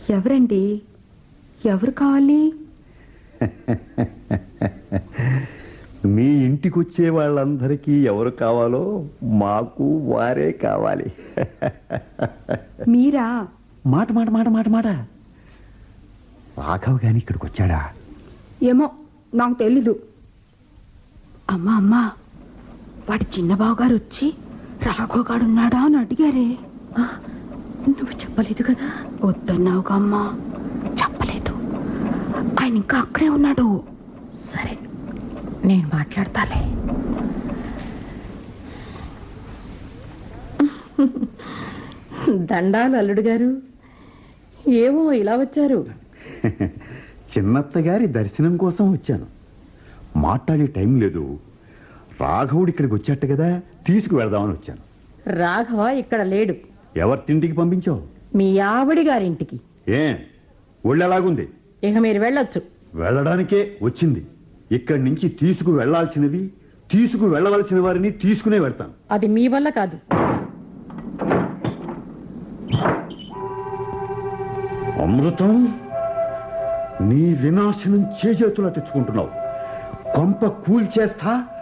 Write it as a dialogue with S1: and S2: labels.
S1: ఎవరండి ఎవరు కావాలి
S2: మీ ఇంటికి వచ్చే వాళ్ళందరికీ ఎవరు కావాలో మాకు వారే కావాలి
S1: మీరా
S2: మాట మాట మాట మాట మాట రాఘవ్ గాని ఇక్కడికి వచ్చాడా
S1: ఏమో నాకు తెలీదు అమ్మా అమ్మా వాడి చిన్న బావగారు వచ్చి రాఘవగాడున్నాడా అని అడిగారే ఆ, నువ్వు చెప్పలేదు కదా వద్దన్నావుగా అమ్మా చెప్పలేదు ఆయన ఇంకా అక్కడే ఉన్నాడు సరే నేను మాట్లాడతాలే దండాలు అల్లుడు గారు ఏమో ఇలా వచ్చారు
S2: చిన్నత్త గారి దర్శనం కోసం వచ్చాను మాట్లాడే టైం లేదు రాఘవుడు ఇక్కడికి వచ్చాట కదా తీసుకువెళదామని వచ్చాను
S1: రాఘవ ఇక్కడ లేడు
S2: ఎవరి తిండికి పంపించావు
S1: మీ ఆవిడి గారింటికి
S2: ఏ ఒళ్ళు ఎలాగుంది
S1: ఇక మీరు వెళ్ళొచ్చు
S2: వెళ్ళడానికే వచ్చింది ఇక్కడి నుంచి తీసుకు వెళ్లాల్సినవి తీసుకు వెళ్ళవలసిన వారిని తీసుకునే వెళ్తాను
S1: అది మీ వల్ల కాదు
S2: అమృతం నీ వినాశనం చేజేతులా తెచ్చుకుంటున్నావు కొంప కూల్చేస్తా